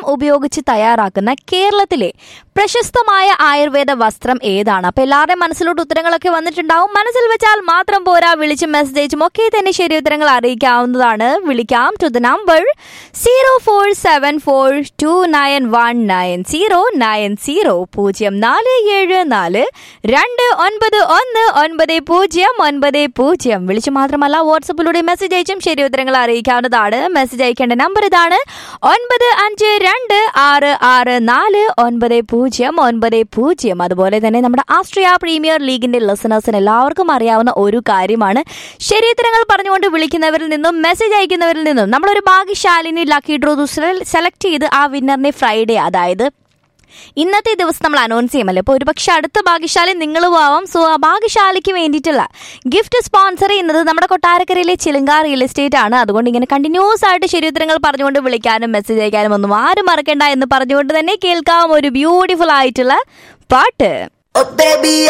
ഉപയോഗിച്ച് തയ്യാറാക്കുന്ന കേരളത്തിലെ പ്രശസ്തമായ ആയുർവേദ വസ്ത്രം ഏതാണ് അപ്പൊ എല്ലാവരുടെയും മനസ്സിലോട്ട് ഉത്തരങ്ങളൊക്കെ വന്നിട്ടുണ്ടാവും മനസ്സിൽ വെച്ചാൽ മാത്രം പോരാ വിളിച്ചും മെസ്സേജും ഒക്കെ തന്നെ ശരി ഉത്തരങ്ങൾ അറിയിക്കാവുന്നതാണ് വിളിക്കാം to the number zero four seven four two nine one nine zero nine zero പൂജ്യം നാല് ഏഴ് നാല് രണ്ട് ഒൻപത് ഒന്ന് ഒൻപത് പൂജ്യം ഒൻപത് പൂജ്യം വിളിച്ചു മാത്രമല്ല വാട്സപ്പിലൂടെ മെസ്സേജ് അയച്ചും ശരി ഉത്തരങ്ങൾ അറിയിക്കാവുന്നതാണ് മെസ്സേജ് അയക്കേണ്ട നമ്പർ ഇതാണ് ഒൻപത് അഞ്ച് രണ്ട് ആറ് ആറ് നാല് ഒൻപത് പൂജ്യം ഒൻപത് പൂജ്യം അതുപോലെ തന്നെ നമ്മുടെ ആസ്ട്രിയ പ്രീമിയർ ലീഗിന്റെ ലിസണേഴ്സിന് എല്ലാവർക്കും അറിയാവുന്ന ഒരു കാര്യമാണ് ശരി ഉത്തരങ്ങൾ പറഞ്ഞുകൊണ്ട് വിളിക്കുന്നവരിൽ നിന്നും മെസ്സേജ് അയക്കുന്നവരിൽ നിന്നും നമ്മളൊരു ഭാഗ്യശാലിനി ലക്കി ഡ്രോ സെലക്ട് ചെയ്ത് ആ വിന്നറിനെ ഫ്രൈഡേ അതായത് ഇന്നത്തെ ദിവസം നമ്മൾ അനൗൺസ് ചെയ്യുമല്ലോ അപ്പോൾ ഒരുപക്ഷെ അടുത്ത ഭാഗ്യശാലി നിങ്ങളും ആവാം സോ ആ ഭാഗ്യശാലിക്ക് വേണ്ടിയിട്ടുള്ള ഗിഫ്റ്റ് സ്പോൺസർ ചെയ്യുന്നത് നമ്മുടെ കൊട്ടാരക്കരയിലെ ചിലങ്ക റിയൽ എസ്റ്റേറ്റ് ആണ് അതുകൊണ്ട് ഇങ്ങനെ കണ്ടിന്യൂസ് ആയിട്ട് ശരിയുത്തരങ്ങൾ പറഞ്ഞുകൊണ്ട് വിളിക്കാനും മെസ്സേജ് അയക്കാനും ഒന്നും ആരും മറക്കണ്ട എന്ന് പറഞ്ഞുകൊണ്ട് തന്നെ കേൾക്കാം ഒരു ബ്യൂട്ടിഫുൾ ആയിട്ടുള്ള പാട്ട് Oh baby